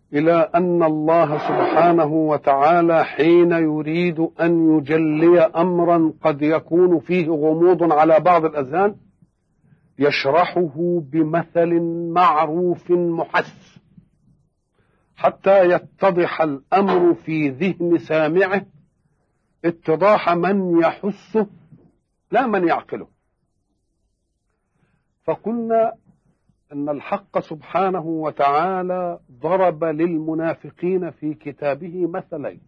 الى ان الله سبحانه وتعالى حين يريد ان يجلي امرا قد يكون فيه غموض على بعض الاذهان يشرحه بمثل معروف محس حتى يتضح الامر في ذهن سامعه اتضاح من يحسه لا من يعقله فقلنا ان الحق سبحانه وتعالى ضرب للمنافقين في كتابه مثلين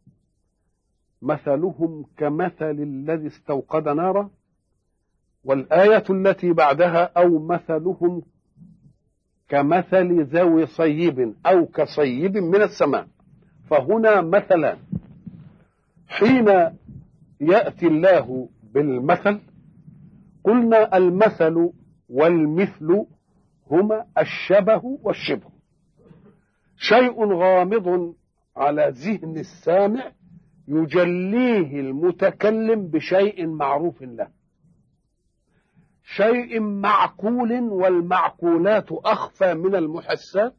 مثلهم كمثل الذي استوقد نارا والايه التي بعدها او مثلهم كمثل ذوي صيب او كصيب من السماء فهنا مثلان حين ياتي الله بالمثل قلنا المثل والمثل هما الشبه والشبه شيء غامض على ذهن السامع يجليه المتكلم بشيء معروف له شيء معقول والمعقولات اخفى من المحسات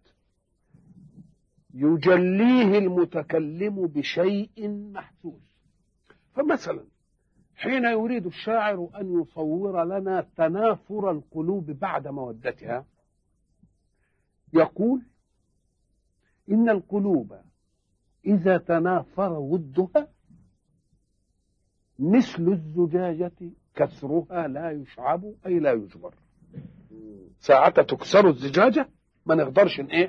يجليه المتكلم بشيء محسوس فمثلا حين يريد الشاعر ان يصور لنا تنافر القلوب بعد مودتها يقول ان القلوب اذا تنافر ودها مثل الزجاجه كسرها لا يشعب اي لا يجبر ساعة تكسر الزجاجة ما نقدرش ايه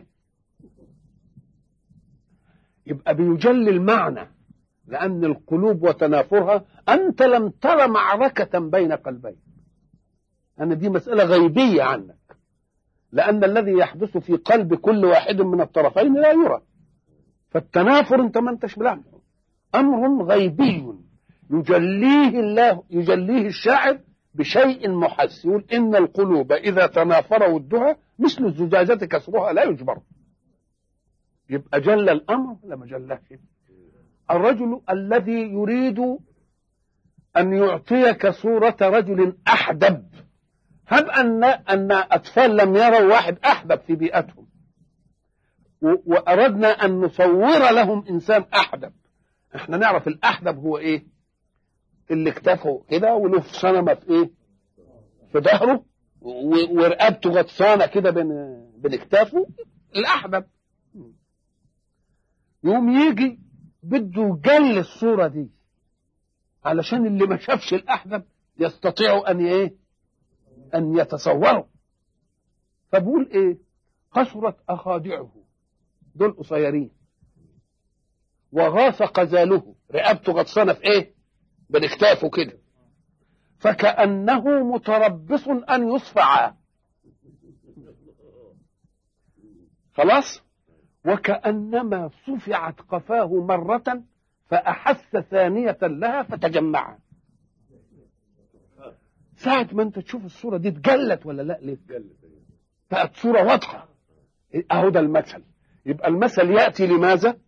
يبقى بيجلي المعنى لأن القلوب وتنافرها أنت لم تر معركة بين قلبين أن دي مسألة غيبية عنك لأن الذي يحدث في قلب كل واحد من الطرفين لا يرى فالتنافر أنت ما أنتش بلعبه أمر غيبي يجليه الله يجليه الشاعر بشيء محس يقول إن القلوب إذا تنافر ودها مثل الزجاجة كسرها لا يجبر يبقى جل الأمر ولا ما جلهش الرجل الذي يريد أن يعطيك صورة رجل أحدب هب أن أن أطفال لم يروا واحد أحدب في بيئتهم وأردنا أن نصور لهم إنسان أحدب احنا نعرف الأحدب هو إيه اللي اكتفه كده وله صنمة في إيه في ظهره ورقبته غطسانة كده بين بين اكتافه الأحدب يوم يجي بده يجل الصورة دي علشان اللي ما شافش الأحدب يستطيع أن إيه أن يتصوره فبقول إيه قصرت أخادعه دول قصيرين وغاص قزاله رقبته غطسانة في إيه بين اكتافه كده فكأنه متربص أن يصفع خلاص وكأنما صفعت قفاه مرة فأحس ثانية لها فتجمع ساعة ما انت تشوف الصورة دي اتجلت ولا لا ليه بقت صورة واضحة اهو ده المثل يبقى المثل يأتي لماذا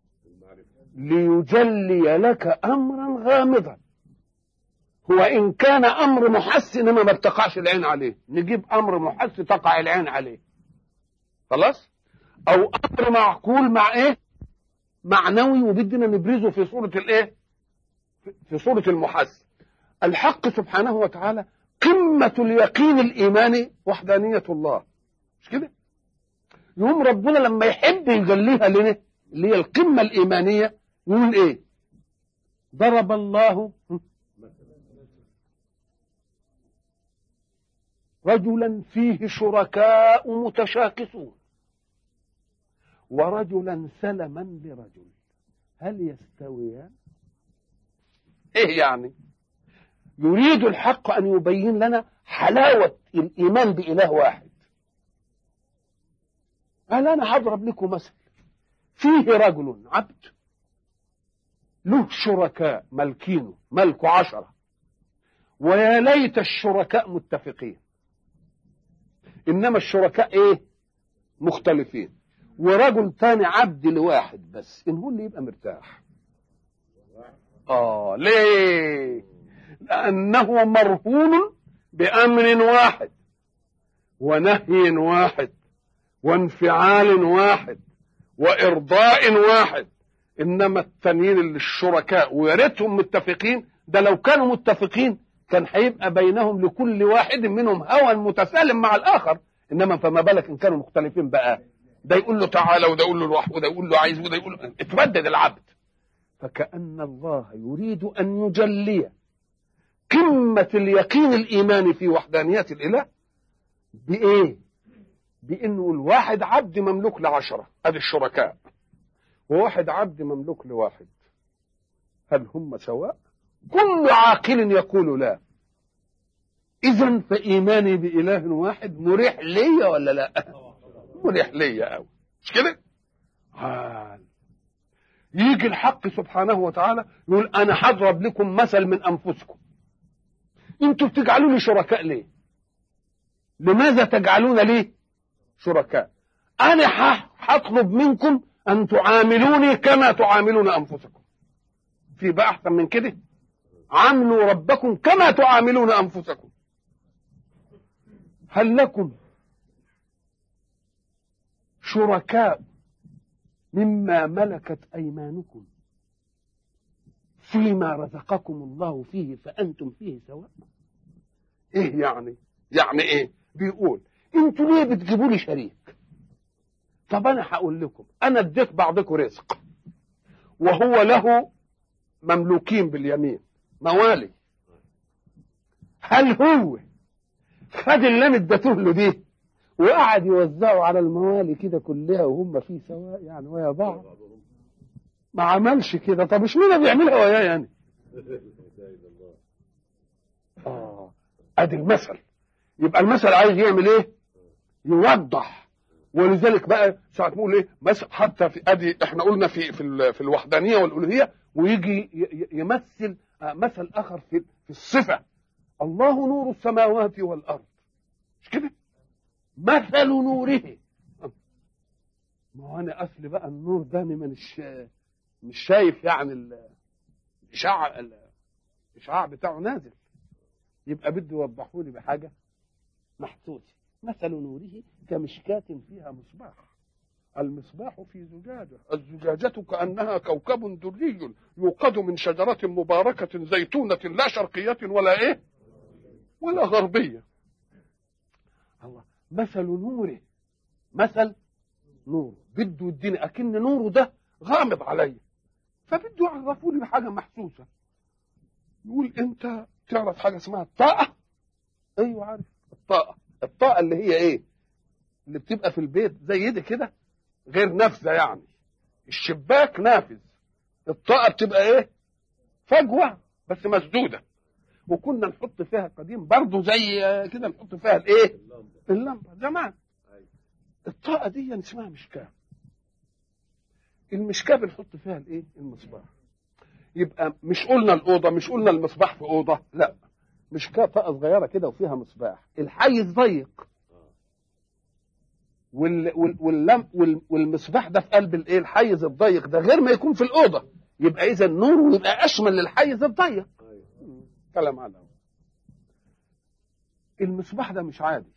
ليجلي لك أمرا غامضا هو إن كان أمر محس إنما ما بتقعش العين عليه نجيب أمر محس تقع العين عليه خلاص او امر معقول مع ايه معنوي وبدنا نبرزه في صورة الايه في صورة المحس الحق سبحانه وتعالى قمة اليقين الإيماني وحدانية الله مش كده يوم ربنا لما يحب يجليها لنا اللي هي القمة الإيمانية يقول إيه ضرب الله رجلا فيه شركاء متشاكسون ورجلا سلما لرجل هل يستويان ايه يعني يريد الحق ان يبين لنا حلاوه الايمان باله واحد قال انا هضرب لكم مثل فيه رجل عبد له شركاء ملكينه ملكه عشرة ويا ليت الشركاء متفقين انما الشركاء ايه مختلفين ورجل تاني عبد لواحد بس ان هو اللي يبقى مرتاح اه ليه لانه مرهون بامر واحد ونهي واحد وانفعال واحد وارضاء واحد انما التانيين اللي الشركاء ويا ريتهم متفقين ده لو كانوا متفقين كان هيبقى بينهم لكل واحد منهم هوى متسالم مع الاخر انما فما بالك ان كانوا مختلفين بقى ده يقول له تعالى وده يقول له روح وده يقول له عايز وده يقول له اتردد العبد فكأن الله يريد أن يجلي قمة اليقين الإيماني في وحدانية الإله بإيه؟ بإنه الواحد عبد مملوك لعشرة أدي الشركاء وواحد عبد مملوك لواحد هل هم سواء؟ كل عاقل يقول لا إذا فإيماني بإله واحد مريح لي ولا لا؟ مريح لي أوي مش كده؟ آه. يجي الحق سبحانه وتعالى يقول انا هضرب لكم مثل من انفسكم انتوا بتجعلوا لي شركاء ليه لماذا تجعلون لي شركاء انا هطلب منكم ان تعاملوني كما تعاملون انفسكم في بقى احسن من كده عاملوا ربكم كما تعاملون انفسكم هل لكم شركاء مما ملكت أيمانكم فيما رزقكم الله فيه فأنتم فيه سواء إيه يعني يعني إيه بيقول أنتوا ليه بتجيبوا لي شريك طب أنا هقول لكم أنا اديت بعضكم رزق وهو له مملوكين باليمين موالي هل هو خد اللي انا اديته له دي وقعد يوزعوا على الموالي كده كلها وهم في سواء يعني ويا بعض ما عملش كده طب اشمعنى بيعملها وياه يعني اه ادي المثل يبقى المثل عايز يعمل ايه يوضح ولذلك بقى ساعة نقول ايه مثل حتى في ادي احنا قلنا في في, في الوحدانيه والالوهيه ويجي يمثل مثل اخر في في الصفه الله نور السماوات والارض مش كده مثل نوره ما هو انا اصل بقى النور ده مش مش شايف يعني الاشعاع الاشعاع بتاعه نازل يبقى بده يوضحوا لي بحاجه محسوسه مثل نوره كمشكاة فيها مصباح المصباح في زجاجة الزجاجة كأنها كوكب دري يوقد من شجرة مباركة زيتونة لا شرقية ولا إيه ولا غربية الله مثل نوره مثل نوره بده يديني اكن نوره ده غامض عليا فبده يعرفوا لي بحاجه محسوسه يقول انت تعرف حاجه اسمها الطاقه ايوه عارف الطاقه الطاقه اللي هي ايه اللي بتبقى في البيت زي دي كده غير نافذه يعني الشباك نافذ الطاقه بتبقى ايه فجوه بس مسدوده وكنا نحط فيها قديم برضه زي كده نحط فيها الايه اللمبه زمان الطاقه دي اسمها مشكاه المشكاه بنحط فيها الايه المصباح يبقى مش قلنا الاوضه مش قلنا المصباح في اوضه لا مشكاه طاقه صغيره كده وفيها مصباح الحيز ضيق وال وال واللم وال والمصباح ده في قلب الايه الحيز الضيق ده غير ما يكون في الاوضه يبقى اذا نور يبقى اشمل للحيز الضيق كلام على المصباح ده مش عادي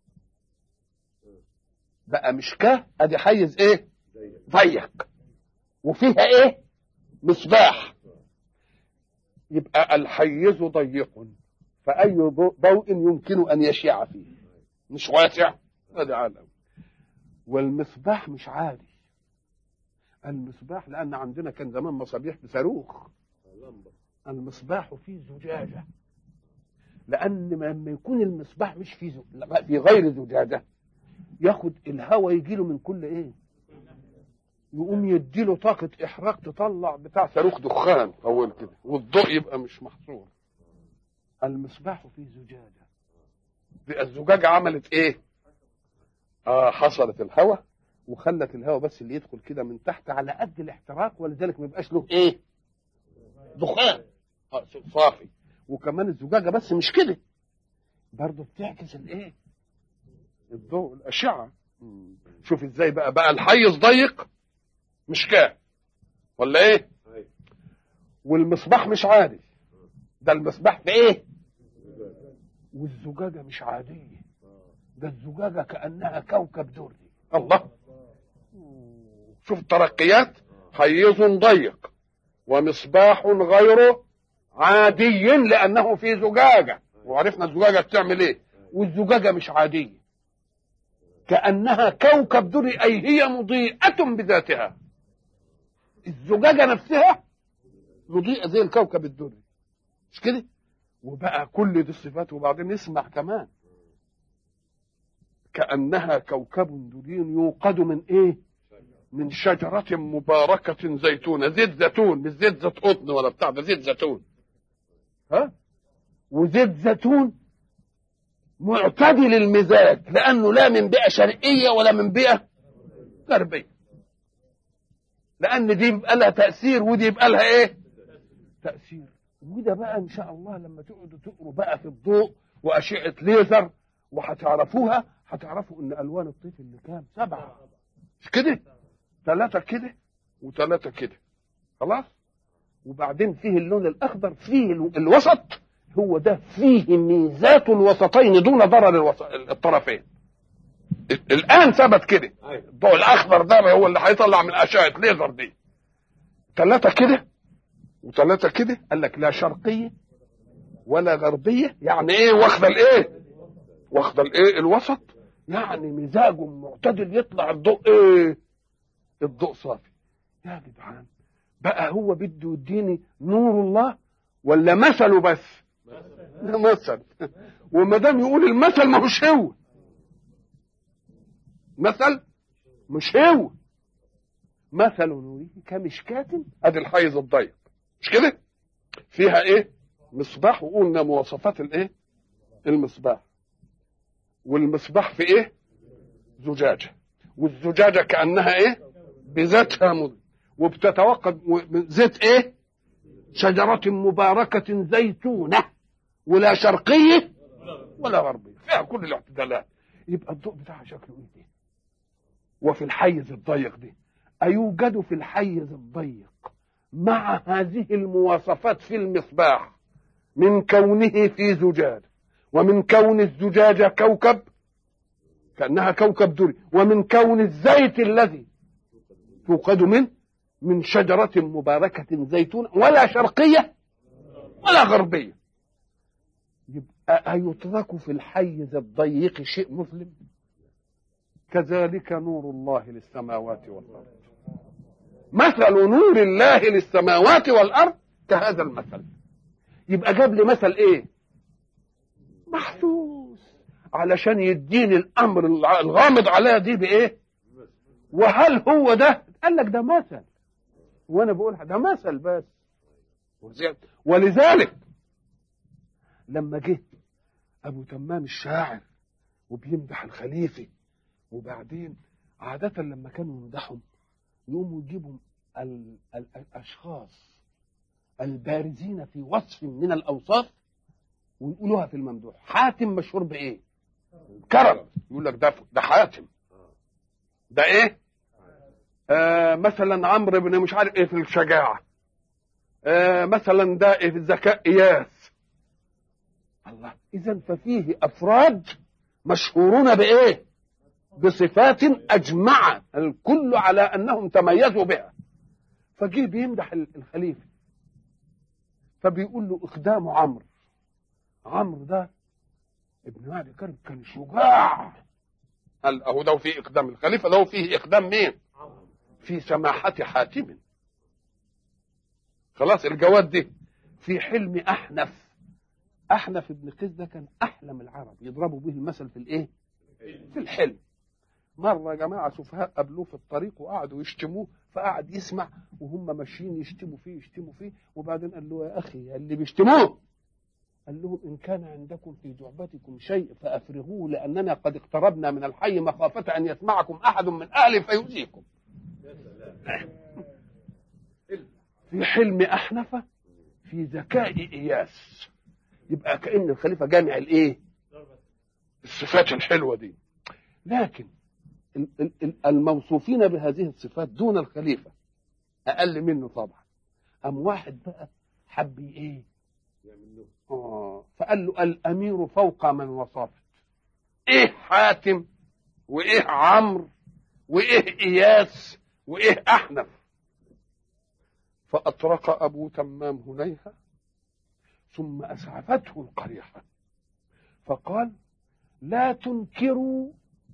بقى مشكاه ادي حيز ايه ضيق وفيها ايه مصباح يبقى الحيز ضيق فأي ضوء يمكن أن يشيع فيه مش واسع هذا عالم والمصباح مش عادي المصباح لأن عندنا كان زمان مصابيح بصاروخ المصباح فيه زجاجة لأن لما يكون المصباح مش في زج... في غير زجاجة ياخد الهواء يجي له من كل ايه يقوم يديله طاقة إحراق تطلع بتاع صاروخ دخان أول كده والضوء يبقى مش محصور المصباح في زجاجة الزجاجة عملت إيه؟ آه حصلت الهواء وخلت الهواء بس اللي يدخل كده من تحت على قد الاحتراق ولذلك ما يبقاش له إيه؟ دخان آه صافي وكمان الزجاجة بس مش كده برضه بتعكس الإيه؟ الضوء الأشعة شوف ازاي بقى بقى الحيز ضيق مش كام ولا ايه والمصباح مش عادي ده المصباح في ايه والزجاجة مش عادية ده الزجاجة كأنها كوكب دري الله شوف الترقيات حيز ضيق ومصباح غير عادي لانه في زجاجه وعرفنا الزجاجه بتعمل ايه والزجاجه مش عاديه كانها كوكب دري اي هي مضيئه بذاتها الزجاجه نفسها مضيئه زي الكوكب الدري مش كده وبقى كل دي الصفات وبعدين نسمع كمان كانها كوكب دري يوقد من ايه من شجرة مباركة زيتونة زيت زيتون مش زيت زيت قطن ولا بتاع ده زيت زيتون ها وزيت زيتون معتدل المزاج لأنه لا من بيئة شرقية ولا من بيئة غربية لأن دي يبقى لها تأثير ودي يبقى لها إيه؟ تأثير وده بقى إن شاء الله لما تقعدوا تقروا بقى في الضوء وأشعة ليزر وهتعرفوها هتعرفوا إن ألوان الطيف اللي كام سبعة مش كده؟ ثلاثة كده وثلاثة كده خلاص وبعدين فيه اللون الأخضر فيه الوسط هو ده فيه ميزات الوسطين دون ضرر الوسط الطرفين الآن ثبت كده الضوء الأخضر ده هو اللي هيطلع من أشعة ليزر دي ثلاثة كده وثلاثة كده قال لك لا شرقية ولا غربية يعني إيه واخدة الإيه؟ واخدة الإيه؟ الوسط يعني مزاج معتدل يطلع الضوء إيه؟ الضوء صافي يا جدعان بقى هو بده يديني نور الله ولا مثله بس ده مثل وما دام يقول المثل ما هوش هو مثل مش هو مثل نوره كمشكاة ادي الحيز الضيق مش كده فيها ايه مصباح وقلنا مواصفات الايه المصباح والمصباح في ايه زجاجه والزجاجه كانها ايه بذاتها مض وبتتوقد زيت ايه شجرة مباركة زيتونة ولا شرقية ولا غربية فيها كل الاعتدالات يبقى الضوء بتاعها شكله ايه ده وفي الحيز الضيق دي أيوجد في الحيز الضيق مع هذه المواصفات في المصباح من كونه في زجاج ومن كون الزجاجة كوكب كأنها كوكب دري ومن كون الزيت الذي توقد من من شجرة مباركة زيتون ولا شرقية ولا غربية يبقى أيترك في الحيز الضيق شيء مسلم كذلك نور الله للسماوات والأرض مثل نور الله للسماوات والأرض كهذا المثل يبقى جاب لي مثل ايه محسوس علشان يديني الامر الغامض عليها دي بايه وهل هو ده قال لك ده مثل وانا بقول ده مثل بس ولذلك لما جه ابو تمام الشاعر وبيمدح الخليفه وبعدين عادة لما كانوا يمدحهم يقوموا يجيبوا الاشخاص البارزين في وصف من الاوصاف ويقولوها في الممدوح حاتم مشهور بايه كرم يقول لك ده ده حاتم ده ايه آه مثلا عمرو بن مش عارف ايه في الشجاعه آه مثلا ده إيه في الذكاء اياس الله اذا ففيه افراد مشهورون بايه بصفات اجمع الكل على انهم تميزوا بها فجه بيمدح الخليفه فبيقول له اقدام عمرو عمرو ده ابن معدي كرب كان شجاع قال اهو ده فيه اقدام الخليفه ده فيه اقدام مين في سماحة حاتم خلاص الجواد دي في حلم احنف احنف ابن قيس ده كان احلم العرب يضربوا به المثل في الايه في الحلم مرة يا جماعة سفهاء قابلوه في الطريق وقعدوا يشتموه فقعد يسمع وهم ماشيين يشتموا فيه يشتموا فيه وبعدين قال له يا أخي اللي بيشتموه قال لهم إن كان عندكم في جعبتكم شيء فأفرغوه لأننا قد اقتربنا من الحي مخافة أن يسمعكم أحد من أهله فيؤذيكم في حلم أحنف في ذكاء إياس يبقى كأن الخليفة جامع الإيه الصفات الحلوة دي لكن الموصوفين بهذه الصفات دون الخليفة أقل منه طبعا أم واحد بقى حب إيه آه فقال له الأمير فوق من وصفت إيه حاتم وإيه عمرو وإيه إياس وايه احنف فاطرق ابو تمام هنيها ثم اسعفته القريحه فقال لا تنكروا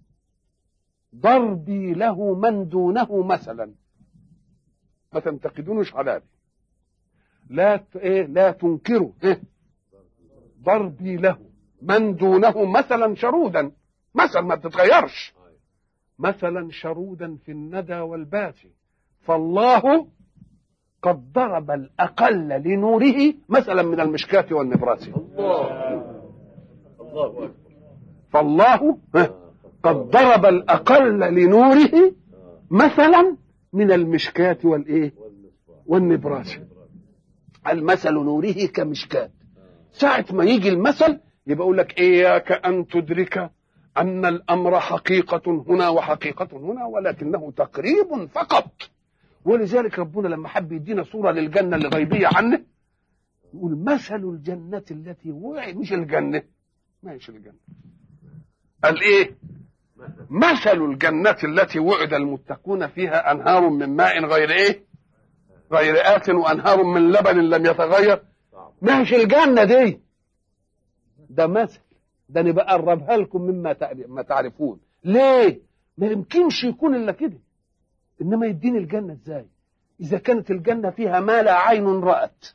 ضربي له من دونه مثلا ما تنتقدونش على دي لا ت... إيه لا تنكروا إيه ضربي له من دونه مثلا شرودا مثلا ما بتتغيرش مثلا شرودا في الندى والبات فالله قد ضرب الأقل لنوره مثلا من المشكاة والنبرات الله الله أكبر فالله قد ضرب الأقل لنوره مثلا من المشكاة والإيه والمصباح والنبراس المثل نوره كمشكاة ساعة ما يجي المثل يبقى يقول لك إياك أن تدرك أن الأمر حقيقة هنا وحقيقة هنا ولكنه تقريب فقط ولذلك ربنا لما حب يدينا صورة للجنة الغيبية عنه يقول مثل الجنة التي وعد مش الجنة ما هيش الجنة قال إيه مثل الجنة التي وعد المتقون فيها أنهار من ماء غير إيه غير آت وأنهار من لبن لم يتغير ما هيش الجنة دي ده مثل ده انا بقربها لكم مما تعرف- ما تعرفون ليه ما يمكنش يكون الا كده انما يديني الجنه ازاي اذا كانت الجنه فيها ما لا عين رات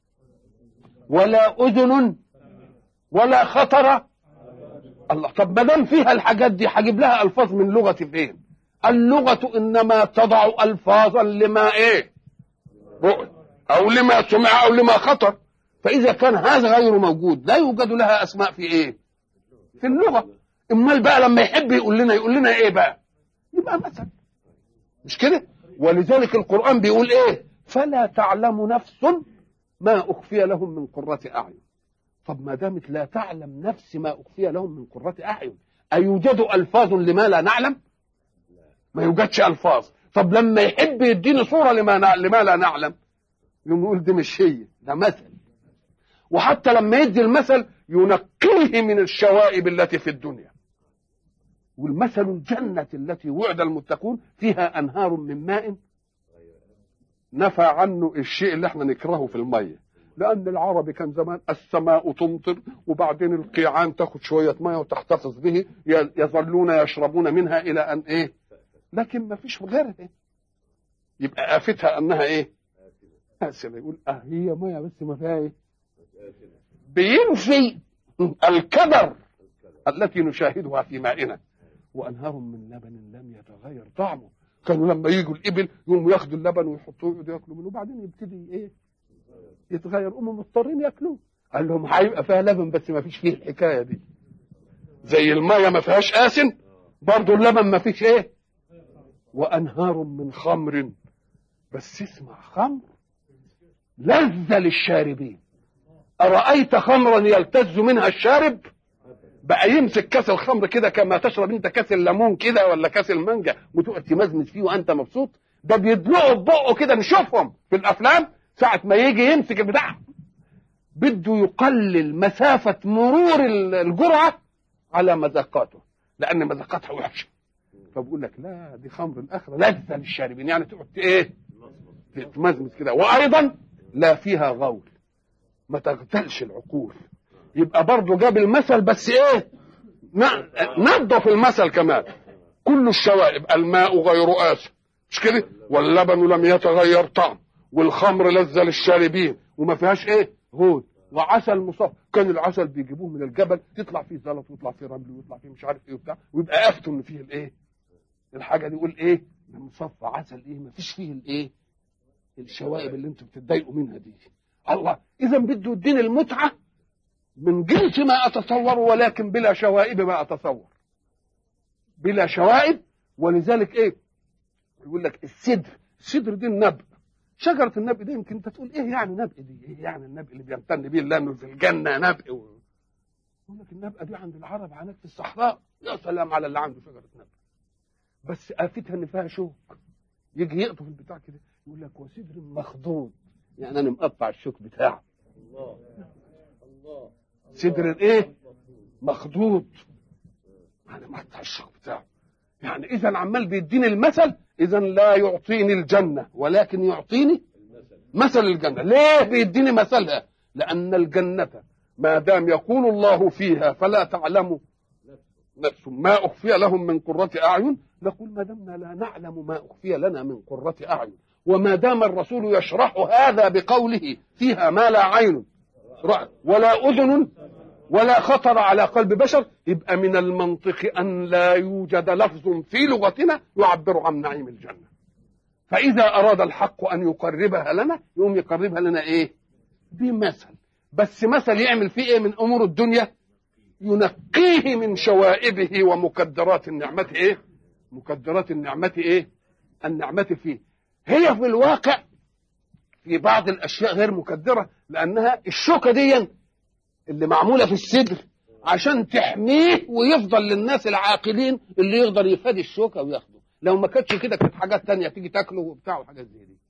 ولا اذن ولا خطر الله طب ما دام فيها الحاجات دي هجيب لها الفاظ من لغه فين اللغه انما تضع الفاظا لما ايه رؤي او لما سمع او لما خطر فاذا كان هذا غير موجود لا يوجد لها اسماء في ايه في اللغه امال بقى لما يحب يقول لنا يقول لنا ايه بقى يبقى مثل مش كده ولذلك القران بيقول ايه فلا تعلم نفس ما اخفي لهم من قره اعين طب ما دامت لا تعلم نفس ما اخفي لهم من قره اعين ايوجد الفاظ لما لا نعلم ما يوجدش الفاظ طب لما يحب يديني صوره لما نع- لما لا نعلم يقوم يقول دي مش هي ده مثل وحتى لما يدي المثل ينقيه من الشوائب التي في الدنيا والمثل الجنة التي وعد المتقون فيها أنهار من ماء نفى عنه الشيء اللي احنا نكرهه في المية لأن العربي كان زمان السماء تمطر وبعدين القيعان تاخد شوية مية وتحتفظ به ي- يظلون يشربون منها إلى أن إيه لكن ما فيش غيرها يبقى آفتها أنها إيه آسنة يقول أه هي مية بس ما فيها إيه بينفي الكدر التي نشاهدها في مائنا وانهار من لبن لم يتغير طعمه كانوا لما يجوا الابل يقوموا ياخدوا اللبن ويحطوه يقعدوا ياكلوا منه وبعدين يبتدي ايه يتغير هم مضطرين ياكلوه قال لهم هيبقى فيها لبن بس ما فيش فيه الحكايه دي زي الميه ما فيهاش آسن برضه اللبن ما فيش ايه وانهار من خمر بس اسمع خمر لذة للشاربين أرأيت خمرا يلتز منها الشارب بقى يمسك كاس الخمر كده كما تشرب انت كاس الليمون كده ولا كاس المانجا وتقعد تمزمز فيه وانت مبسوط ده بيدلقوا ببقه كده نشوفهم في الافلام ساعه ما يجي يمسك البتاع بده يقلل مسافه مرور ال- الجرعه على مذاقاته لان مذاقاتها وحشه فبقول لك لا دي خمر الاخره لذه للشاربين يعني تقعد ت- ايه تمزمز كده وايضا لا فيها غول ما تغتالش العقول يبقى برضه جاب المثل بس ايه ن- نظف المثل كمان كل الشوائب الماء غير آسف مش كده واللبن لم يتغير طعم والخمر لذة للشاربين وما فيهاش ايه غول وعسل مصفى كان العسل بيجيبوه من الجبل يطلع فيه زلط ويطلع فيه رمل ويطلع فيه مش عارف ايه وبتاع ويبقى افتوا ان فيه الايه الحاجه دي يقول ايه ده مصفى عسل ايه ما فيش فيه الايه الشوائب اللي انتم بتتضايقوا منها دي الله اذا بده يديني المتعه من جنس ما اتصور ولكن بلا شوائب ما اتصور بلا شوائب ولذلك ايه يقول لك السدر السدر دي النبق شجرة النبق دي يمكن انت تقول ايه يعني نبق دي ايه يعني النبق اللي بيمتن بيه الله انه في الجنة نبق و... يقول لك النبقة دي عند العرب هناك في الصحراء يا سلام على اللي عنده شجرة نبق بس آفتها ان فيها شوك يجي يقطف البتاع كده يقول لك وسدر مخضوض يعني انا مقطع الشوك بتاعه الله الله صدر الايه مخضوض انا مقطع الشوك بتاعه يعني اذا عمال بيديني المثل اذا لا يعطيني الجنه ولكن يعطيني مثل الجنه ليه بيديني مثلها لان الجنه ما دام يقول الله فيها فلا تعلم نفس ما اخفي لهم من قره اعين نقول ما دمنا لا نعلم ما اخفي لنا من قره اعين وما دام الرسول يشرح هذا بقوله فيها ما لا عين رأت ولا اذن ولا خطر على قلب بشر يبقى من المنطق ان لا يوجد لفظ في لغتنا يعبر عن نعيم الجنه فاذا اراد الحق ان يقربها لنا يقوم يقربها لنا ايه بمثل بس مثل يعمل فيه ايه من امور الدنيا ينقيه من شوائبه ومكدرات النعمة ايه مكدرات النعمة ايه النعمة فيه هي في الواقع في بعض الاشياء غير مكدرة لانها الشوكة دي اللي معمولة في الصدر عشان تحميه ويفضل للناس العاقلين اللي يقدر يفادي الشوكة وياخده لو ما كانتش كده كانت حاجات تانية تيجي تاكله وبتاع وحاجات زي دي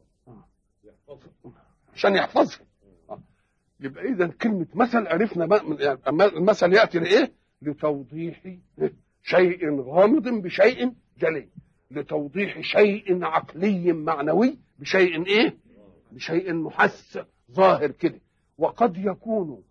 عشان يحفظها يبقى اذا كلمه مثل عرفنا يعني المثل ياتي لايه؟ لتوضيح شيء غامض بشيء جلي لتوضيح شيء عقلي معنوي بشيء ايه؟ بشيء محس ظاهر كده وقد يكون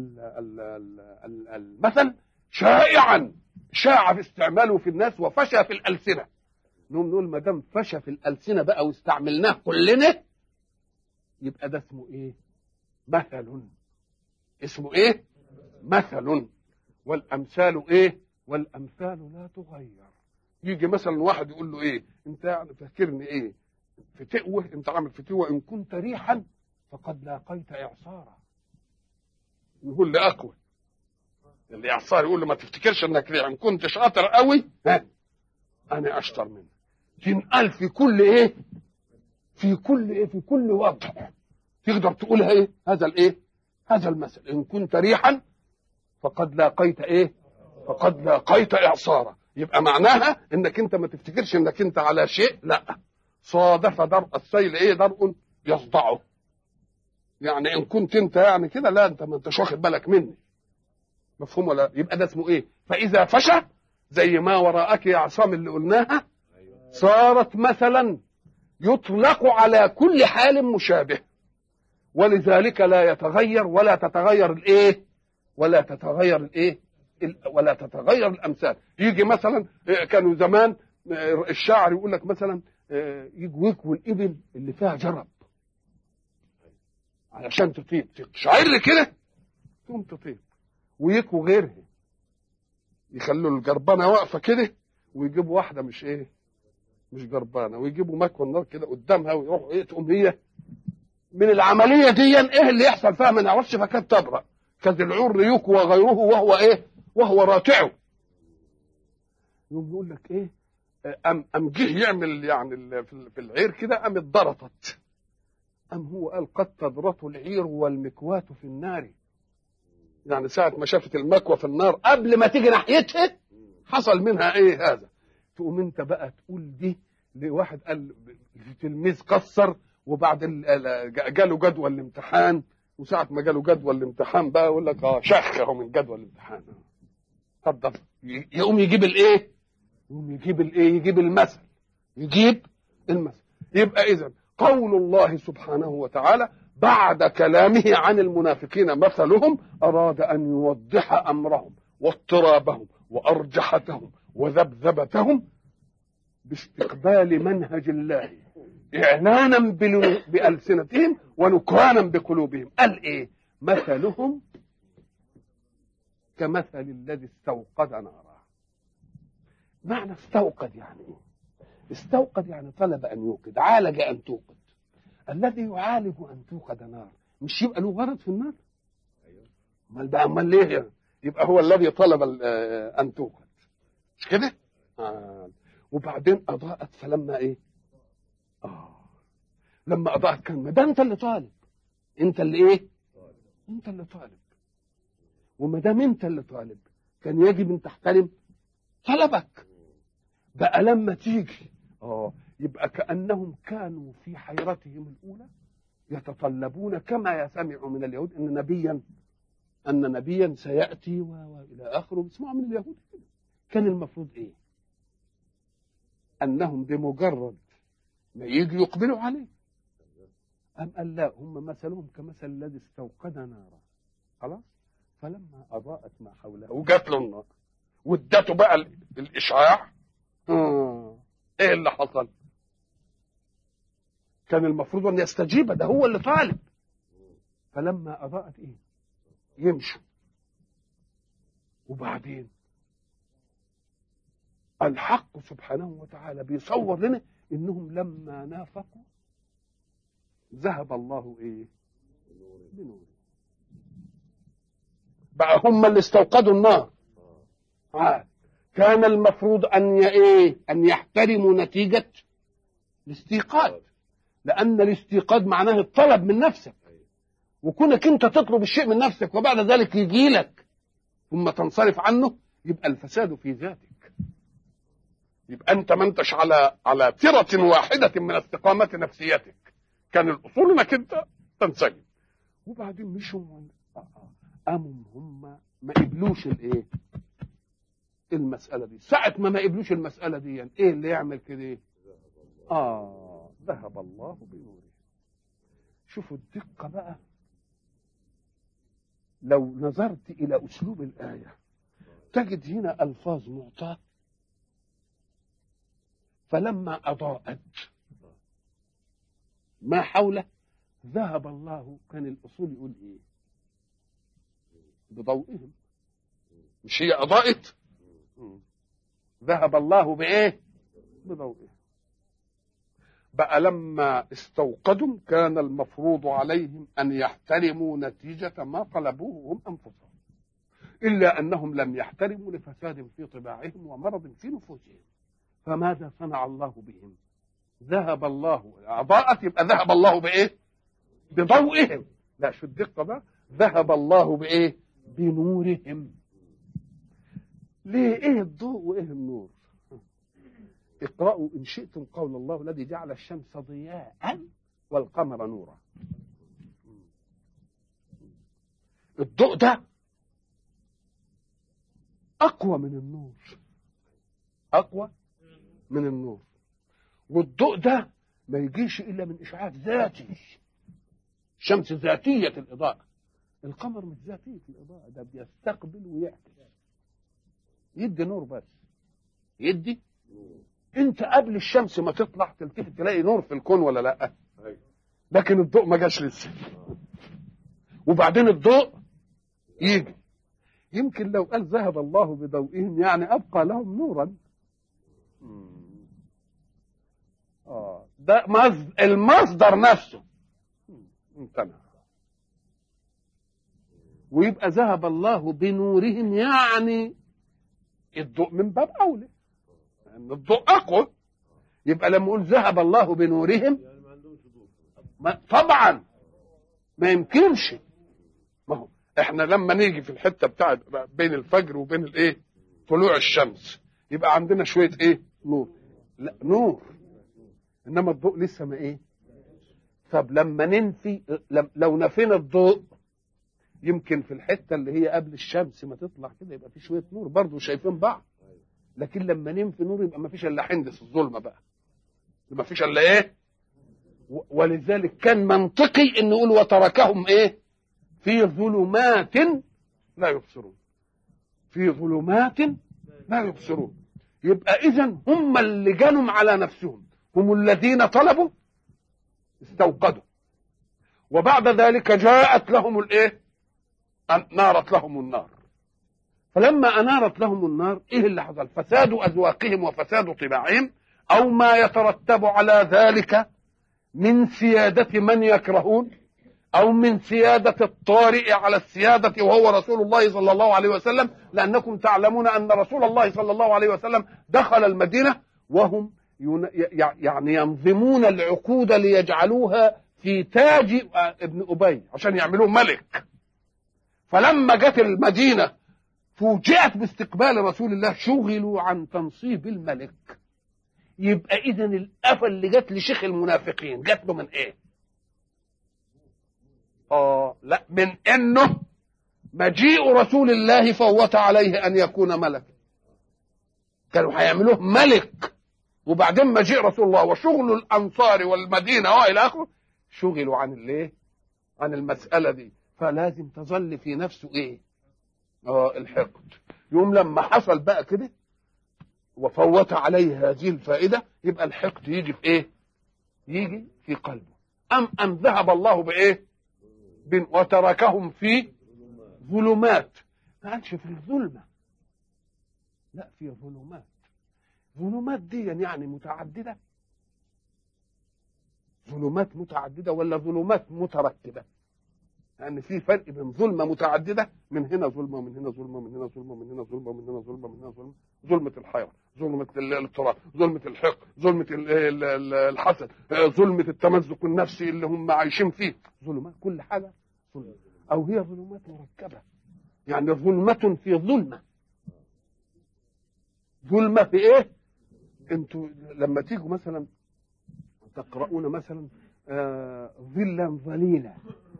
المثل شائعا شاع في استعماله في الناس وفشى في الالسنه نقول نقول ما دام فشى في الالسنه بقى واستعملناه كلنا يبقى ده اسمه ايه؟ مثل اسمه ايه مثل والامثال ايه والامثال لا تغير يجي مثلا واحد يقول له ايه انت يعني فاكرني ايه فتقوه انت عامل فتوه ان كنت ريحا فقد لاقيت اعصارا يقول لي اقوى الاعصار يقول له ما تفتكرش انك ريح ان كنت شاطر قوي ها انا اشطر منك تنقل في كل ايه في كل ايه في كل وضع تقدر تقولها ايه هذا الايه هذا المثل ان كنت ريحا فقد لاقيت ايه فقد لاقيت اعصارا يبقى معناها انك انت ما تفتكرش انك انت على شيء لا صادف درء السيل ايه درء يصدعه يعني ان كنت انت يعني كده لا انت ما انتش واخد بالك مني مفهوم ولا يبقى ده اسمه ايه فاذا فشى زي ما وراءك يا عصام اللي قلناها صارت مثلا يطلق على كل حال مشابه ولذلك لا يتغير ولا تتغير الايه ولا تتغير الايه ولا تتغير الامثال يجي مثلا كانوا زمان الشاعر يقول لك مثلا يجوا يكووا الابل اللي فيها جرب علشان تطيب شعر كده تقوم تطيب ويكووا غيرها يخلوا الجربانه واقفه كده ويجيبوا واحده مش ايه مش جربانه ويجيبوا مكوى النار كده قدامها ويروحوا ايه تقوم هي من العمليه دي ايه اللي يحصل فيها ما نعرفش فكانت تبرأ كذ العور يكوى غيره وهو ايه وهو راتعه يقوم يقول لك ايه ام ام جه يعمل يعني في العير كده ام اتضرطت ام هو قال قد تضرط العير والمكواة في النار يعني ساعة ما شافت المكوى في النار قبل ما تيجي ناحيتها حصل منها ايه هذا تقوم انت بقى تقول دي لواحد قال تلميذ قصر وبعد جاله جدول الامتحان وساعة ما جاله جدول الامتحان بقى يقول لك اه شخ اهو من جدول الامتحان اتفضل يقوم يجيب الايه؟ يقوم يجيب الايه؟ يجيب المثل يجيب المثل يبقى اذا قول الله سبحانه وتعالى بعد كلامه عن المنافقين مثلهم اراد ان يوضح امرهم واضطرابهم وارجحتهم وذبذبتهم باستقبال منهج الله إعلانا بألسنتهم ونكرانا بقلوبهم قال إيه مثلهم كمثل الذي استوقد نارا معنى استوقد يعني إيه استوقد يعني طلب أن يوقد عالج أن توقد الذي يعالج أن توقد نار مش يبقى له غرض في النار امال بقى امال ليه يعني؟ يبقى هو الذي طلب ان توقد مش كده آه. وبعدين اضاءت فلما ايه اه لما اضاءت كلمه ده انت اللي طالب انت اللي ايه انت اللي طالب وما دام انت اللي طالب كان يجب ان تحترم طلبك بقى لما تيجي اه يبقى كانهم كانوا في حيرتهم الاولى يتطلبون كما يسمع من اليهود ان نبيا ان نبيا سياتي والى اخره بيسمعوا من اليهود كده كان المفروض ايه انهم بمجرد ما يجي يقبلوا عليه أم قال لا هم مثلهم كمثل الذي استوقد نارا خلاص فلما أضاءت ما حوله وجات له النار وادته بقى ال- الإشعاع آه. إيه اللي حصل؟ كان المفروض أن يستجيب ده هو اللي طالب فلما أضاءت إيه؟ يمشوا وبعدين الحق سبحانه وتعالى بيصور لنا انهم لما نافقوا ذهب الله ايه بنور بقى هم اللي استوقدوا النار عاد كان المفروض ان ي- ايه ان يحترموا نتيجه الاستيقاظ لان الاستيقاظ معناه الطلب من نفسك وكونك انت تطلب الشيء من نفسك وبعد ذلك يجي لك ثم تنصرف عنه يبقى الفساد في ذاتك يبقى انت ما انتش على على ترة واحدة من استقامة نفسيتك كان الاصول انك انت تنسجم وبعدين مشوا آه، آه، قاموا هم ما قبلوش الايه المسألة دي ساعة ما ما قبلوش المسألة دي يعني ايه اللي يعمل كده ايه اه ذهب الله بنوره شوفوا الدقة بقى لو نظرت إلى أسلوب الآية تجد هنا ألفاظ معطاة فلما أضاءت ما حوله ذهب الله كان الأصول يقول إيه بضوئهم مش هي أضاءت ذهب الله بإيه بضوئهم بقى لما استوقدوا كان المفروض عليهم أن يحترموا نتيجة ما طلبوه هم أنفسهم إلا أنهم لم يحترموا لفساد في طباعهم ومرض في نفوسهم فماذا صنع الله بهم ذهب الله أضاءت يبقى ذهب الله بإيه بضوئهم لا شو الدقة بقى ذهب الله بإيه بنورهم ليه إيه الضوء وإيه النور اقرأوا إن شئتم قول الله الذي جعل الشمس ضياء والقمر نورا الضوء ده أقوى من النور أقوى من النور والضوء ده ما يجيش إلا من إشعاع ذاتي الشمس ذاتية الإضاءة القمر مش ذاتية الإضاءة ده بيستقبل ويعكس يدي نور بس يدي انت قبل الشمس ما تطلع تلتفت تلاقي نور في الكون ولا لا لكن الضوء ما جاش لسه وبعدين الضوء يجي يمكن لو قال ذهب الله بضوئهم يعني ابقى لهم نورا اه ده مصدر المصدر نفسه امتنع ويبقى ذهب الله بنورهم يعني الضوء من باب اولى لان الضوء اقوى يبقى لما اقول ذهب الله بنورهم يعني ما عندهمش ضوء ما طبعا ما يمكنش ما هو احنا لما نيجي في الحته بتاعت بين الفجر وبين الايه طلوع الشمس يبقى عندنا شويه ايه نور لا نور انما الضوء لسه ما ايه طب لما ننفي لم- لو نفينا الضوء يمكن في الحته اللي هي قبل الشمس ما تطلع كده يبقى في شويه نور برضه شايفين بعض لكن لما ننفي نور يبقى ما فيش الا حندس الظلمه بقى ما فيش الا ايه و- ولذلك كان منطقي ان نقول وتركهم ايه في ظلمات لا يبصرون في ظلمات لا يبصرون يبقى اذا هم اللي جنوا على نفسهم هم الذين طلبوا استوقدوا وبعد ذلك جاءت لهم الايه أن- نارت لهم النار فلما انارت لهم النار ايه اللي حصل فساد اذواقهم وفساد طباعهم او ما يترتب على ذلك من سيادة من يكرهون أو من سيادة الطارئ على السيادة وهو رسول الله صلى الله عليه وسلم لأنكم تعلمون أن رسول الله صلى الله عليه وسلم دخل المدينة وهم ين- ي- يعني ينظمون العقود ليجعلوها في تاج ابن أبي عشان يعملوه ملك فلما جت المدينة فوجئت باستقبال رسول الله شغلوا عن تنصيب الملك يبقى اذا الافه اللي جت لشيخ المنافقين جت له من ايه اه لا من انه مجيء رسول الله فوت عليه ان يكون ملكا كانوا هيعملوه ملك وبعدين مجيء رسول الله وشغل الانصار والمدينه والى اخره شغلوا عن الايه؟ عن المساله دي فلازم تظل في نفسه ايه؟ اه الحقد يوم لما حصل بقى كده وفوت عليه هذه الفائده يبقى الحقد يجي في ايه؟ يجي في قلبه ام ان ذهب الله بايه؟ بن وتركهم في ظلمات ما قالش في الظلمه لا في ظلمات ظلمات دي يعني متعدده ظلمات متعدده ولا ظلمات مترتبه لان يعني في فرق بين ظلمه متعدده من هنا ظلمه ومن هنا ظلمه من هنا ظلمه من هنا ظلمه من هنا ظلمه من هنا ظلمه ظلمه الحيره ظلمه الاضطراب ظلمه الحق ظلمه الحسد ظلمه التمزق النفسي اللي هم عايشين فيه ظلمات كل حاجه ظلمة او هي ظلمات مركبه يعني ظلمه في ظلمه ظلمه في ايه انتوا لما تيجوا مثلا تقرؤون مثلا آه ظلا ظليلا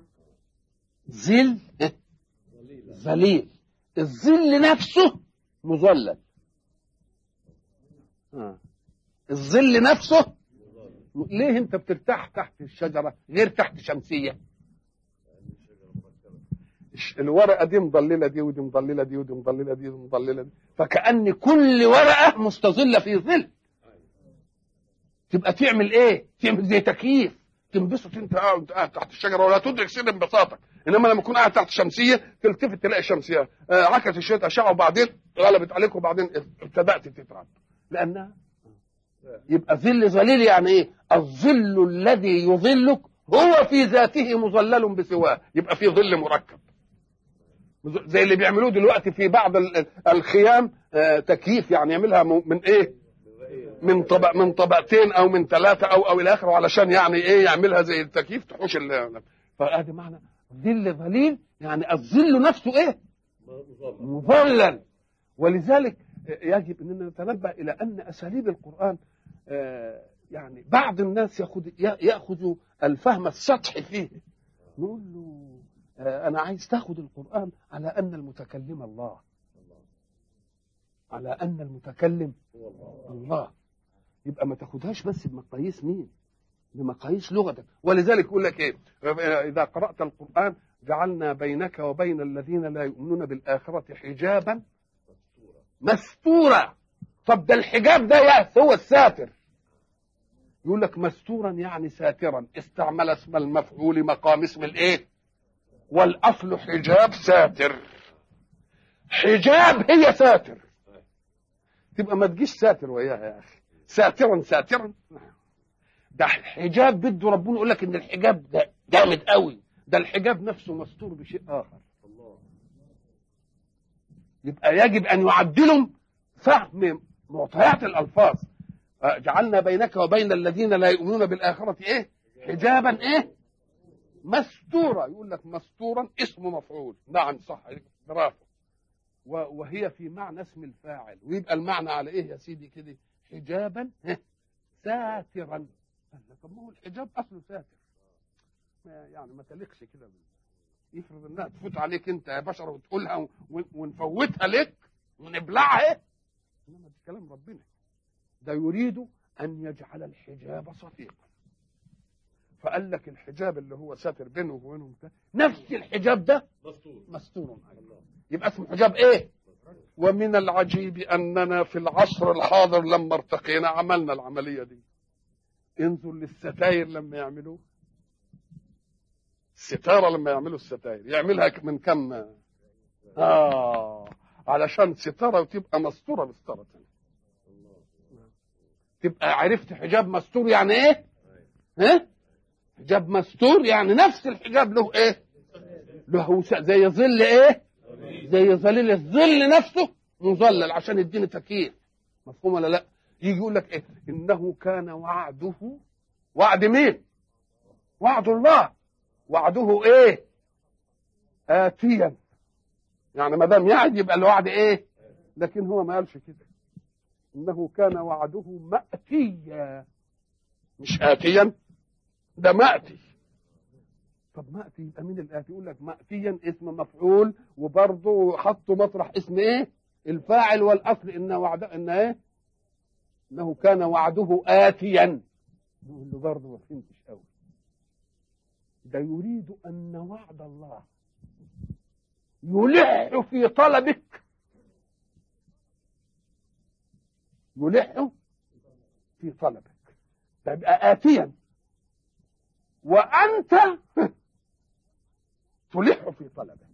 ظل ظليل الظل نفسه مظلل آه. الظل نفسه ليه انت بترتاح تحت الشجره غير تحت شمسيه الورقه دي مضلله دي ودي مضلله دي ودي مضلله دي ودي مضلله دي فكأن كل ورقه مستظله في ظل تبقى تعمل ايه؟ تعمل زي تكييف تنبسط انت قاعد تحت الشجره ولا تدرك سر انبساطك انما لما تكون قاعد تحت شمسيه تلتفت تلاقي شمسيه آه عكت شويه اشعه وبعدين غلبت عليك وبعدين ابتدات تتعب لانها يبقى ظل ظليل يعني ايه؟ الظل الذي يظلك هو في ذاته مظلل بسواه يبقى في ظل مركب زي اللي بيعملوه دلوقتي في بعض الخيام آه تكييف يعني يعملها من ايه؟ من طبق من طبقتين او من ثلاثه او او الى اخره علشان يعني ايه يعملها زي التكييف تحوش فادي معنى ظل ظليل يعني الظل نفسه ايه؟ مظلل ولذلك يجب اننا نتنبه الى ان اساليب القران آه يعني بعض الناس ياخذ ياخذ الفهم السطحي فيه نقول له آه انا عايز تاخذ القران على ان المتكلم الله على ان المتكلم الله يبقى ما تاخدهاش بس بمقاييس مين بمقاييس لغتك ولذلك يقول لك ايه اذا قرات القران جعلنا بينك وبين الذين لا يؤمنون بالاخره حجابا مستورا طب ده الحجاب ده يأس هو الساتر يقول لك مستورا يعني ساترا استعمل اسم المفعول مقام اسم الايه والاصل حجاب ساتر حجاب هي ساتر تبقى ما تجيش ساتر وياها يا اخي ساترا ساترا ده حجاب بده ربنا يقول لك ان الحجاب ده جامد قوي ده الحجاب نفسه مستور بشيء اخر يبقى يجب ان يعدلهم فهم معطيات الالفاظ جعلنا بينك وبين الذين لا يؤمنون بالاخره ايه حجابا ايه مستورا يقول لك مستورا اسم مفعول نعم صح برافو وهي في معنى اسم الفاعل ويبقى المعنى على ايه يا سيدي كده حجابا ساترا طب ما هو الحجاب اصله ساتر يعني ما تليقش كده يفرض انها تفوت عليك انت يا بشر وتقولها ونفوتها لك ونبلعها انما ده كلام ربنا ده يريد ان يجعل الحجاب صفيقا فقال لك الحجاب اللي هو ساتر بينه وبينهم نفس الحجاب ده مستور مستور يبقى اسمه حجاب ايه ومن العجيب اننا في العصر الحاضر لما ارتقينا عملنا العمليه دي انظر للستاير لما يعملوه الستاره لما يعملوا الستاير يعملها من كم اه علشان ستاره وتبقى مستوره بستاره تبقى عرفت حجاب مستور يعني ايه ها حجاب مستور يعني نفس الحجاب له ايه له زي ظل ايه زي ظليل الظل نفسه مظلل عشان يديني تكييف مفهوم ولا لا يجي يقول لك ايه انه كان وعده وعد مين وعد الله وعده ايه آتيا يعني ما دام يعد يبقى الوعد ايه لكن هو ما قالش كده انه كان وعده مأتيا مش آتيا ده مأتي طب مأتي يبقى مين الآتي يقول لك مأتيا اسم مفعول وبرضه حطوا مطرح اسم ايه الفاعل والاصل ان وعد ان ايه انه كان وعده اتيا نقول له برضه ما فهمتش قوي ده يريد ان وعد الله يلح في طلبك يلح في طلبك تبقى آتيا وأنت تلح في طلبه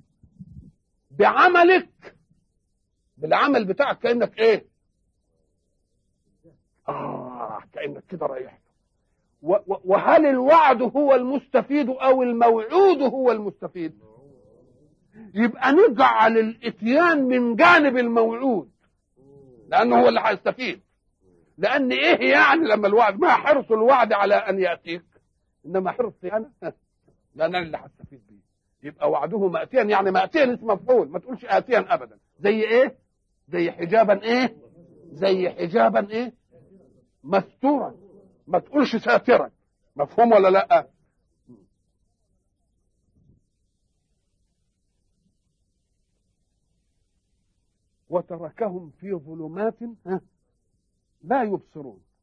بعملك بالعمل بتاعك كأنك إيه؟ آه كأنك كده رايح و- و- وهل الوعد هو المستفيد أو الموعود هو المستفيد؟ يبقى نجعل الاتيان من جانب الموعود لانه هو اللي هيستفيد لان ايه يعني لما الوعد ما حرص الوعد على ان ياتيك انما حرصي انا لان انا اللي هستفيد بيه يبقى وعده ماتيا يعني ماتيا اسم مفعول ما تقولش اتيا ابدا زي ايه زي حجابا ايه زي حجابا ايه مستورا ما تقولش ساترا مفهوم ولا لا وتركهم في ظلمات ها، لا يبصرون